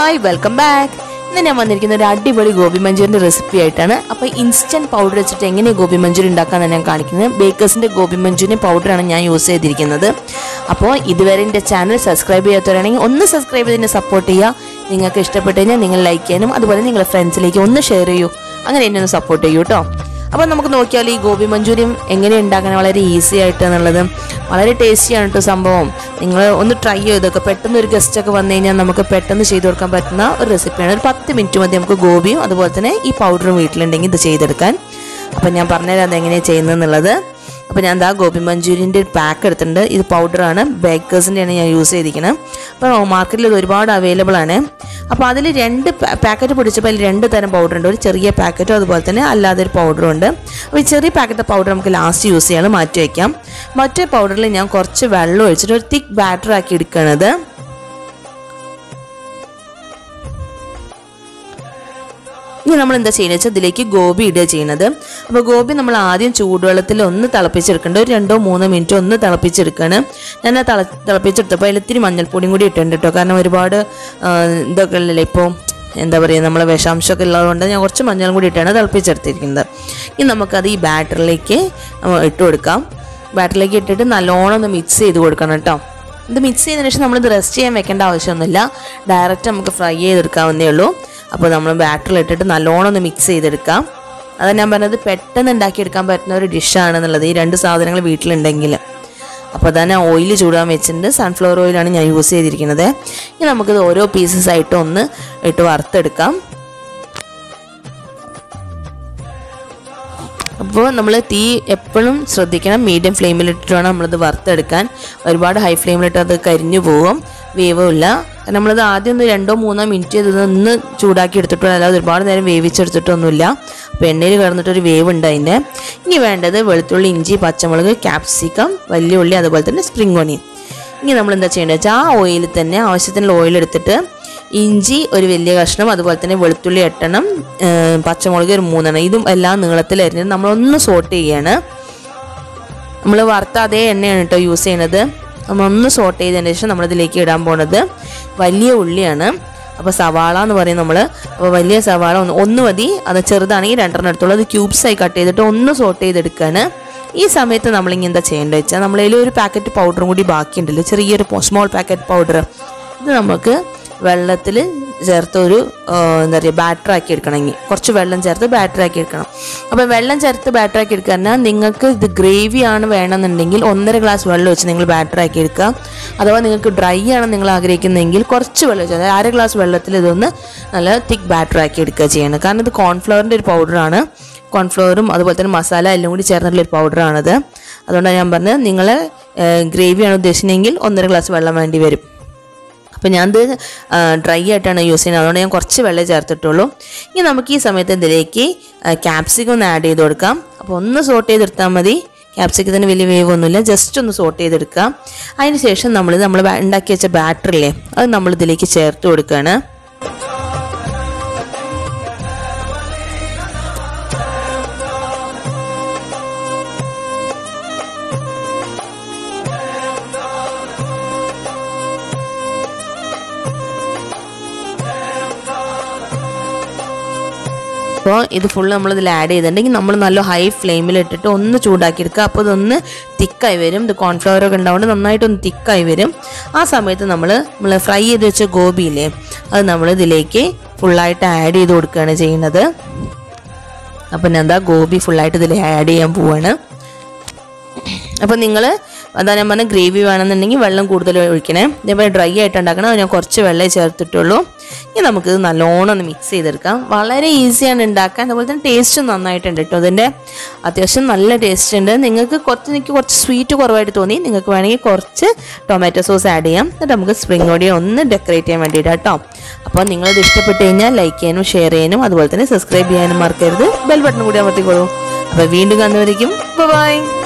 hi welcome back ഇന്ന് ഞാൻ വന്നിരിക്കുന്ന ഒരു അടിപൊളി ഗോബി മഞ്ചൂരിൻ്റെ റെസിപ്പി ആയിട്ടാണ് അപ്പോൾ ഇൻസ്റ്റൻറ്റ് പൗഡർ വെച്ചിട്ട് എങ്ങനെ ഗോബി മഞ്ചൂരി ഉണ്ടാക്കാമെന്ന് ഞാൻ കാണിക്കുന്നത് ബേക്കേഴ്സിൻ്റെ ഗോബി മഞ്ചൂരിയൻ പൗഡറാണ് ഞാൻ യൂസ് ചെയ്തിരിക്കുന്നത് അപ്പോൾ ഇതുവരെ എൻ്റെ ചാനൽ സബ്സ്ക്രൈബ് ചെയ്യാത്തവരാണെങ്കിൽ ഒന്ന് സബ്സ്ക്രൈബ് ചെയ്തതിനെ സപ്പോർട്ട് ചെയ്യുക നിങ്ങൾക്ക് ഇഷ്ടപ്പെട്ട് കഴിഞ്ഞാൽ നിങ്ങൾ ലൈക്ക് ചെയ്യാനും അതുപോലെ നിങ്ങളുടെ ഫ്രണ്ട്സിലേക്ക് ഒന്ന് ഷെയർ ചെയ്യൂ അങ്ങനെ എന്നെ ഒന്ന് സപ്പോർട്ട് ചെയ്യൂ കേട്ടോ അപ്പോൾ നമുക്ക് നോക്കിയാൽ ഈ ഗോബി മഞ്ചൂരിയൻ എങ്ങനെ ഉണ്ടാക്കാൻ വളരെ ഈസി ആയിട്ട് എന്നുള്ളത് വളരെ ടേസ്റ്റിയാണ് കേട്ടോ സംഭവം നിങ്ങൾ ഒന്ന് ട്രൈ ചെയ്തൊക്കെ പെട്ടെന്ന് ഒരു ഗസ്റ്റ് ഒക്കെ വന്നു കഴിഞ്ഞാൽ നമുക്ക് പെട്ടെന്ന് ചെയ്ത് കൊടുക്കാൻ പറ്റുന്ന ഒരു റെസിപ്പിയാണ് ഒരു പത്ത് മിനിറ്റ് മതി നമുക്ക് ഗോപിയും അതുപോലെ തന്നെ ഈ പൗഡറും വീട്ടിലുണ്ടെങ്കിൽ ഇത് ചെയ്തെടുക്കാൻ അപ്പം ഞാൻ പറഞ്ഞുതരാം അത് എങ്ങനെയാണ് ചെയ്യുന്നതെന്നുള്ളത് അപ്പോൾ ഞാൻ എന്താ ഗോപി മഞ്ചൂരിയൻ്റെ ഒരു പാക്ക് എടുത്തിട്ടുണ്ട് ഇത് പൗഡറാണ് ബേക്കേഴ്സിൻ്റെയാണ് ഞാൻ യൂസ് ചെയ്തിരിക്കുന്നത് അപ്പോൾ മാർക്കറ്റിൽ ഇത് ഒരുപാട് അവൈലബിൾ ആണ് അപ്പോൾ അതിൽ രണ്ട് പാക്കറ്റ് പൊടിച്ചപ്പോൾ അതിൽ രണ്ട് തരം പൗഡർ ഉണ്ട് ഒരു ചെറിയ പാക്കറ്റും അതുപോലെ തന്നെ അല്ലാതെ ഒരു പൗഡറും ഉണ്ട് അപ്പോൾ ഈ ചെറിയ പാക്കറ്റ് പൗഡർ നമുക്ക് ലാസ്റ്റ് യൂസ് ചെയ്യാൻ മാറ്റി വയ്ക്കാം മറ്റേ പൗഡറിൽ ഞാൻ കുറച്ച് വെള്ളം ഒഴിച്ചിട്ട് ഒരു തിക്ക് ബാറ്റർ ആക്കി എടുക്കണത് ഇനി നമ്മൾ എന്താ ചെയ്യുന്നത് വെച്ചാൽ ഇതിലേക്ക് ഗോബി ഇടുക ചെയ്യുന്നത് അപ്പോൾ ഗോബി നമ്മൾ ആദ്യം ചൂടുവെള്ളത്തിൽ ഒന്ന് തിളപ്പിച്ചെടുക്കേണ്ട ഒരു രണ്ടോ മൂന്നോ മിനിറ്റ് ഒന്ന് തിളപ്പിച്ചെടുക്കുകയാണ് ഞാൻ ആ തിള തിളപ്പിച്ചെടുത്തപ്പോൾ അതിൽ ഇത്തിരി മഞ്ഞൾപ്പൊടിയും കൂടി ഇട്ടുണ്ട് കേട്ടോ കാരണം ഒരുപാട് ആ, ഇതൊക്കെ ഉള്ളല്ലേ ഇപ്പോൾ എന്താ പറയുക നമ്മളെ വിഷാംശമൊക്കെ ഉള്ളതുകൊണ്ട് ഞാൻ കുറച്ച് മഞ്ഞളും കൂടി ഇട്ടാണ് തിളപ്പിച്ചെടുത്തിരിക്കുന്നത് ഇനി നമുക്കത് ഈ ബാറ്ററിലേക്ക് ഇട്ട് കൊടുക്കാം ബാറ്ററിലേക്ക് ഇട്ടിട്ട് നല്ലോണം ഒന്ന് മിക്സ് ചെയ്ത് കൊടുക്കണം കേട്ടോ ഇത് മിക്സ് ചെയ്തതിന് ശേഷം നമ്മളിത് റെസ്റ്റ് ചെയ്യാൻ വെക്കേണ്ട ആവശ്യമൊന്നുമില്ല ഡയറക്റ്റ് നമുക്ക് ഫ്രൈ ചെയ്തെടുക്കാവുന്നേ ഉള്ളൂ അപ്പോൾ നമ്മൾ ബാറ്ററിൽ ഇട്ടിട്ട് നല്ലോണം ഒന്ന് മിക്സ് ചെയ്തെടുക്കാം അതാണ് ഞാൻ പറഞ്ഞത് പെട്ടെന്ന് ഉണ്ടാക്കിയെടുക്കാൻ പറ്റുന്ന ഒരു ഡിഷാണെന്നുള്ളത് ഈ രണ്ട് സാധനങ്ങൾ വീട്ടിലുണ്ടെങ്കിൽ അപ്പോൾ തന്നെ ഓയിൽ ചൂടാൻ വെച്ചിട്ടുണ്ട് സൺഫ്ലവർ ഓയിലാണ് ഞാൻ യൂസ് ചെയ്തിരിക്കുന്നത് ഇനി നമുക്കിത് ഓരോ പീസസ് ആയിട്ട് ഒന്ന് ഇട്ട് വറുത്തെടുക്കാം അപ്പോൾ നമ്മൾ തീ എപ്പോഴും ശ്രദ്ധിക്കണം മീഡിയം ഫ്ലെയിമിലിട്ടിട്ട് വേണം നമ്മളിത് വറുത്തെടുക്കാൻ ഒരുപാട് ഹൈ ഫ്ലെയിമിലിട്ട് അത് കരിഞ്ഞു പോകും വേവുമില്ല നമ്മളത് ആദ്യം ഒന്ന് രണ്ടോ മൂന്നോ മിനിറ്റ് ഇതൊന്ന് ചൂടാക്കി എടുത്തിട്ടുള്ള അല്ലാതെ ഒരുപാട് നേരം വേവിച്ചെടുത്തിട്ടൊന്നുമില്ല അപ്പോൾ എണ്ണയിൽ കിടന്നിട്ടൊരു വേവ് ഉണ്ട് അതിൻ്റെ ഇനി വേണ്ടത് വെളുത്തുള്ളി ഇഞ്ചി പച്ചമുളക് ക്യാപ്സിക്കം വലിയ ഉള്ളി അതുപോലെ തന്നെ സ്പ്രിംഗ് ഓണിയൻ ഇനി നമ്മൾ എന്താ ചെയ്യേണ്ടത് വെച്ചാൽ ആ ഓയിലിൽ തന്നെ ആവശ്യത്തിനുള്ള ഓയിൽ എടുത്തിട്ട് ഇഞ്ചി ഒരു വലിയ കഷ്ണം അതുപോലെ തന്നെ വെളുത്തുള്ളി എട്ടെണ്ണം ഏർ പച്ചമുളക് ഒരു മൂന്നെണ്ണം ഇതും എല്ലാം നീളത്തിലരിഞ്ഞ് നമ്മളൊന്ന് സോട്ട് ചെയ്യാണ് നമ്മൾ വറുത്ത അതേ എണ്ണയാണ് കേട്ടോ യൂസ് ചെയ്യണത് നമ്മളൊന്ന് സോട്ട് ചെയ്തതിന് ശേഷം നമ്മളിതിലേക്ക് ഇടാൻ പോണത് വലിയ ഉള്ളിയാണ് അപ്പോൾ സവാള എന്ന് പറയും നമ്മൾ അപ്പോൾ വലിയ സവാള ഒന്ന് ഒന്ന് മതി അത് ചെറുതാണെങ്കിൽ രണ്ടെണ്ണം എടുത്തോളൂ അത് ക്യൂബ്സായി കട്ട് ചെയ്തിട്ട് ഒന്ന് സോട്ട് ചെയ്തെടുക്കുകയാണ് ഈ സമയത്ത് നമ്മളിങ്ങനെ എന്താ ചെയ്യേണ്ടത് വെച്ചാൽ നമ്മളതിൽ ഒരു പാക്കറ്റ് പൗഡറും കൂടി ബാക്കിയുണ്ടല്ലോ ചെറിയൊരു സ്മോൾ പാക്കറ്റ് പൗഡർ ഇത് നമുക്ക് വെള്ളത്തിൽ ചേർത്ത് ഒരു ആ, എന്താ പറയുക ബാറ്റർ ആക്കി എടുക്കണമെങ്കിൽ കുറച്ച് വെള്ളം ചേർത്ത് ബാറ്റർ ആക്കി എടുക്കണം അപ്പോൾ വെള്ളം ചേർത്ത് ബാറ്റർ ആക്കി എടുക്കുക പറഞ്ഞാൽ നിങ്ങൾക്ക് ഇത് ഗ്രേവി ആണ് വേണമെന്നുണ്ടെങ്കിൽ ഒന്നര ഗ്ലാസ് വെള്ളം വെച്ച് നിങ്ങൾ ബാറ്റർ ആക്കി എടുക്കുക അഥവാ നിങ്ങൾക്ക് ഡ്രൈ ആണ് നിങ്ങൾ ആഗ്രഹിക്കുന്നതെങ്കിൽ കുറച്ച് വെള്ളം വെച്ച് അതായത് അര ഗ്ലാസ് വെള്ളത്തിൽ ഇതൊന്ന് നല്ല തിക്ക് ബാറ്റർ ആക്കി എടുക്കുക ചെയ്യണം കാരണം ഇത് കോൺഫ്ലവറിൻ്റെ ഒരു പൗഡറാണ് കോൺഫ്ലവറും അതുപോലെ തന്നെ മസാല എല്ലാം കൂടി ചേർന്നിട്ടുള്ള ഒരു പൗഡറാണത് അതുകൊണ്ടാണ് ഞാൻ പറഞ്ഞത് നിങ്ങൾ ഗ്രേവിയാണ് ഉദ്ദേശിക്കുന്നതെങ്കിൽ ഒന്നര ഗ്ലാസ് വെള്ളം വേണ്ടി വരും അപ്പോൾ ഞാനത് ഡ്രൈ ആയിട്ടാണ് യൂസ് ചെയ്യുന്നത് അതുകൊണ്ട് ഞാൻ കുറച്ച് വെള്ളം ചേർത്തിട്ടുള്ളൂ ഇനി നമുക്ക് ഈ സമയത്ത് ഇതിലേക്ക് ക്യാപ്സിക്കം ഒന്ന് ആഡ് ചെയ്ത് കൊടുക്കാം അപ്പോൾ ഒന്ന് സോട്ട് ചെയ്തെടുത്താൽ മതി ക്യാപ്സിക്കത്തിന് വലിയ വേവ് ഒന്നുമില്ല ജസ്റ്റ് ഒന്ന് സോട്ട് ചെയ്തെടുക്കാം അതിന് ശേഷം നമ്മൾ നമ്മൾ ഉണ്ടാക്കി വെച്ച ബാറ്ററില്ലേ അത് നമ്മൾ ഇതിലേക്ക് ചേർത്ത് കൊടുക്കുകയാണ് അപ്പോൾ ഇത് ഫുള്ള് നമ്മൾ ഇതിൽ ആഡ് ചെയ്തിട്ടുണ്ടെങ്കിൽ നമ്മൾ നല്ല ഹൈ ഫ്ലെയിമിൽ ഇട്ടിട്ട് ഒന്ന് ചൂടാക്കി എടുക്കുക അപ്പോൾ ഇതൊന്ന് തിക്കായി വരും ഇത് കോൺഫ്ലവർ ഒക്കെ ഉണ്ടാവുകൊണ്ട് നന്നായിട്ടൊന്ന് തിക്കായി വരും ആ സമയത്ത് നമ്മൾ നമ്മൾ ഫ്രൈ ചെയ്ത് വെച്ച ഗോപിയില്ലേ അത് നമ്മൾ ഇതിലേക്ക് ഫുള്ളായിട്ട് ആഡ് ചെയ്ത് കൊടുക്കുകയാണ് ചെയ്യുന്നത് അപ്പം ഞാൻ എന്താ ഗോബി ഫുള്ളായിട്ട് ഇതിൽ ആഡ് ചെയ്യാൻ പോവാണ് അപ്പോൾ നിങ്ങൾ അതാ ഞാൻ പറഞ്ഞ ഗ്രേവി വേണമെന്നുണ്ടെങ്കിൽ വെള്ളം കൂടുതൽ ഒഴിക്കണേ ഇതേപോലെ ഡ്രൈ ആയിട്ട് ഉണ്ടാക്കണം അത് ഞാൻ കുറച്ച് വെള്ളമേ ചേർത്തിട്ടുള്ളൂ ഇനി നമുക്കിത് നല്ലോണം ഒന്ന് മിക്സ് ചെയ്തെടുക്കാം വളരെ ഈസിയാണ് ഉണ്ടാക്കാൻ അതുപോലെ തന്നെ ടേസ്റ്റും നന്നായിട്ടുണ്ട് കേട്ടോ അതിൻ്റെ അത്യാവശ്യം നല്ല ടേസ്റ്റ് ഉണ്ട് നിങ്ങൾക്ക് കുറച്ച് എനിക്ക് കുറച്ച് സ്വീറ്റ് കുറവായിട്ട് തോന്നി നിങ്ങൾക്ക് വേണമെങ്കിൽ കുറച്ച് ടൊമാറ്റോ സോസ് ആഡ് ചെയ്യാം എന്നിട്ട് നമുക്ക് സ്പ്രിംഗ് ഓഡിയോ ഒന്ന് ഡെക്കറേറ്റ് ചെയ്യാൻ വേണ്ടിയിട്ട് കേട്ടോ അപ്പോൾ നിങ്ങളിത് ഇഷ്ടപ്പെട്ട് കഴിഞ്ഞാൽ ലൈക്ക് ചെയ്യാനും ഷെയർ ചെയ്യാനും അതുപോലെ തന്നെ സബ്സ്ക്രൈബ് ചെയ്യാനും മറക്കരുത് ബെൽ ബട്ടൺ കൂടി അമർത്തിക്കോളൂ അപ്പോൾ വീണ്ടും കാണുന്നവരേക്കും ബൈ